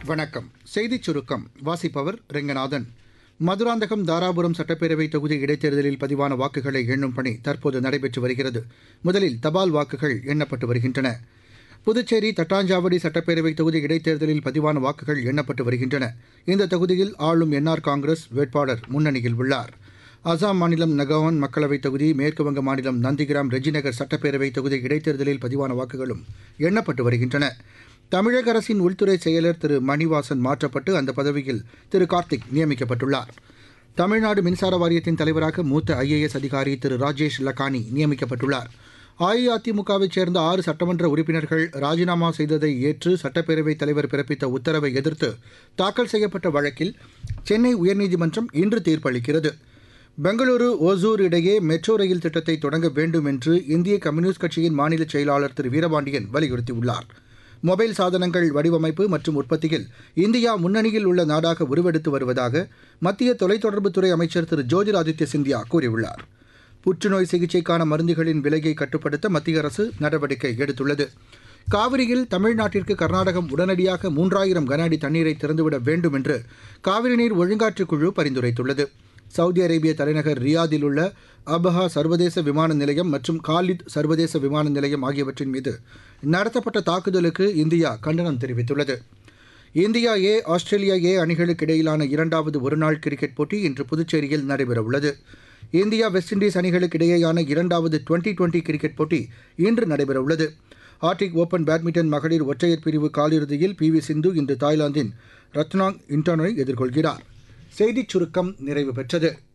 வணக்கம் செய்திச் சுருக்கம் வாசிப்பவர் ரெங்கநாதன் மதுராந்தகம் தாராபுரம் சட்டப்பேரவை தொகுதி இடைத்தேர்தலில் பதிவான வாக்குகளை எண்ணும் பணி தற்போது நடைபெற்று வருகிறது முதலில் தபால் வாக்குகள் எண்ணப்பட்டு வருகின்றன புதுச்சேரி தட்டாஞ்சாவடி சட்டப்பேரவை தொகுதி இடைத்தேர்தலில் பதிவான வாக்குகள் எண்ணப்பட்டு வருகின்றன இந்த தொகுதியில் ஆளும் என்ஆர் காங்கிரஸ் வேட்பாளர் முன்னணியில் உள்ளார் அசாம் மாநிலம் நகவான் மக்களவைத் தொகுதி மேற்குவங்க மாநிலம் நந்திகிராம் ரெஜிநகர் சட்டப்பேரவை தொகுதி இடைத்தேர்தலில் பதிவான வாக்குகளும் எண்ணப்பட்டு வருகின்றன தமிழக அரசின் உள்துறை செயலர் திரு மணிவாசன் மாற்றப்பட்டு அந்த பதவியில் திரு கார்த்திக் நியமிக்கப்பட்டுள்ளார் தமிழ்நாடு மின்சார வாரியத்தின் தலைவராக மூத்த ஐஏஎஸ் அதிகாரி திரு ராஜேஷ் லக்கானி நியமிக்கப்பட்டுள்ளார் அஇஅதிமுகவைச் சேர்ந்த ஆறு சட்டமன்ற உறுப்பினர்கள் ராஜினாமா செய்ததை ஏற்று சட்டப்பேரவைத் தலைவர் பிறப்பித்த உத்தரவை எதிர்த்து தாக்கல் செய்யப்பட்ட வழக்கில் சென்னை உயர்நீதிமன்றம் இன்று தீர்ப்பளிக்கிறது பெங்களூரு ஓசூர் இடையே மெட்ரோ ரயில் திட்டத்தை தொடங்க வேண்டும் என்று இந்திய கம்யூனிஸ்ட் கட்சியின் மாநில செயலாளர் திரு வீரபாண்டியன் வலியுறுத்தியுள்ளார் மொபைல் சாதனங்கள் வடிவமைப்பு மற்றும் உற்பத்தியில் இந்தியா முன்னணியில் உள்ள நாடாக உருவெடுத்து வருவதாக மத்திய தொலைத்தொடர்புத்துறை அமைச்சர் திரு ஜோதிராதித்ய சிந்தியா கூறியுள்ளார் புற்றுநோய் சிகிச்சைக்கான மருந்துகளின் விலையை கட்டுப்படுத்த மத்திய அரசு நடவடிக்கை எடுத்துள்ளது காவிரியில் தமிழ்நாட்டிற்கு கர்நாடகம் உடனடியாக மூன்றாயிரம் கன அடி தண்ணீரை திறந்துவிட வேண்டும் என்று காவிரி நீர் ஒழுங்காற்றுக் குழு பரிந்துரைத்துள்ளது சவுதி அரேபிய தலைநகர் ரியாதில் உள்ள அபஹா சர்வதேச விமான நிலையம் மற்றும் காலித் சர்வதேச விமான நிலையம் ஆகியவற்றின் மீது நடத்தப்பட்ட தாக்குதலுக்கு இந்தியா கண்டனம் தெரிவித்துள்ளது இந்தியா ஏ ஆஸ்திரேலியா ஏ அணிகளுக்கு இடையிலான இரண்டாவது ஒருநாள் கிரிக்கெட் போட்டி இன்று புதுச்சேரியில் நடைபெறவுள்ளது இந்தியா வெஸ்ட் இண்டீஸ் அணிகளுக்கு இடையேயான இரண்டாவது டுவெண்டி டுவெண்டி கிரிக்கெட் போட்டி இன்று நடைபெறவுள்ளது ஆர்டிக் ஓபன் பேட்மிண்டன் மகளிர் ஒற்றையர் பிரிவு காலிறுதியில் பி வி சிந்து இன்று தாய்லாந்தின் ரத்னாங் இன்டானோவை எதிர்கொள்கிறார் செய்திச் சுருக்கம் நிறைவு பெற்றது